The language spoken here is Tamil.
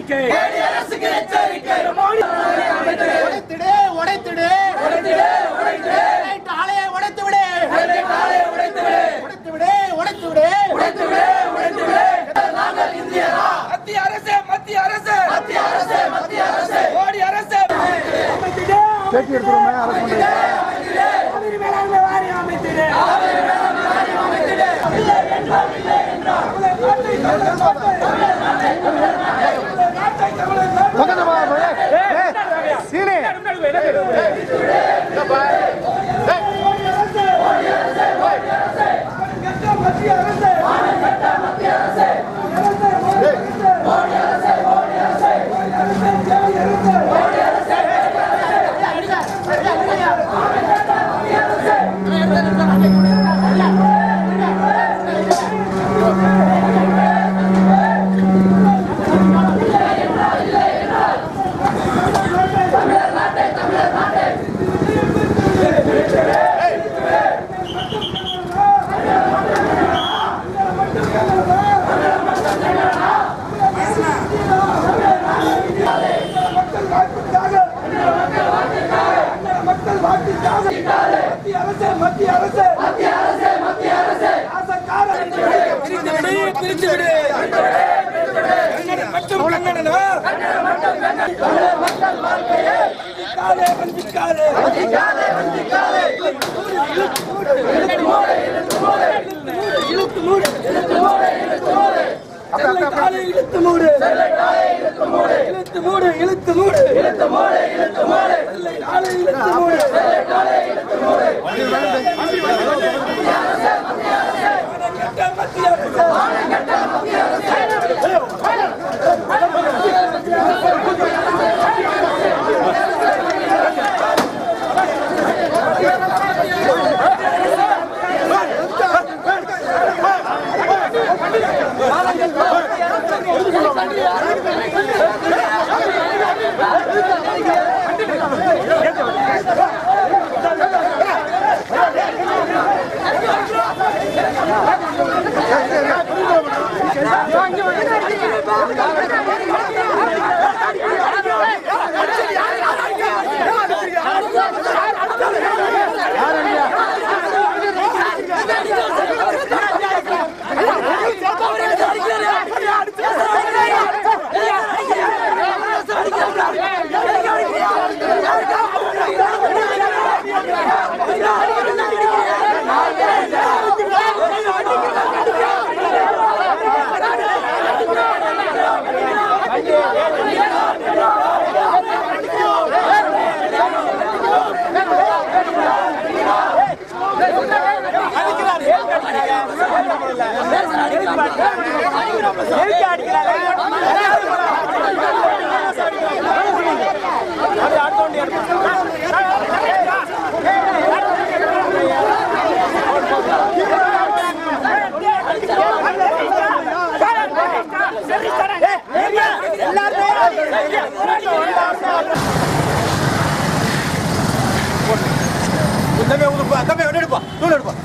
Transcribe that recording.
எச்சரிக்கை உடைத்திடு உடைத்திடு ஸ்டெர்லைட் ஆலையை உடைத்து விடு உடைத்து விடு உடைத்து விடு மத்திய அரசு மத்திய அரசு மத்திய அரசு மத்திய அரசு மோடி அரசு காவிரி மேலாண்மை வாரியம் அமைத்திடு மத்திய அரசு மத்திய அரசு மத்திய அரசு மத்திய அரசு பிரித்து விடு பிரித்து விடு கன்னடம் மட்டும் கன்னடனா வஞ்சிக்காதே வஞ்சிக்காதே இழுத்து மூடு இழுத்து மூடு இழுத்து மூடு இழுத்து மூடு இழுத்து மூடு இழுத்து மூடு இழுத்து மூடு நாளை இழுத்து மூடு மத்திய அரசு தம்பி எடுப்பா தம்பி எடுப்பா நூல் எடுப்பா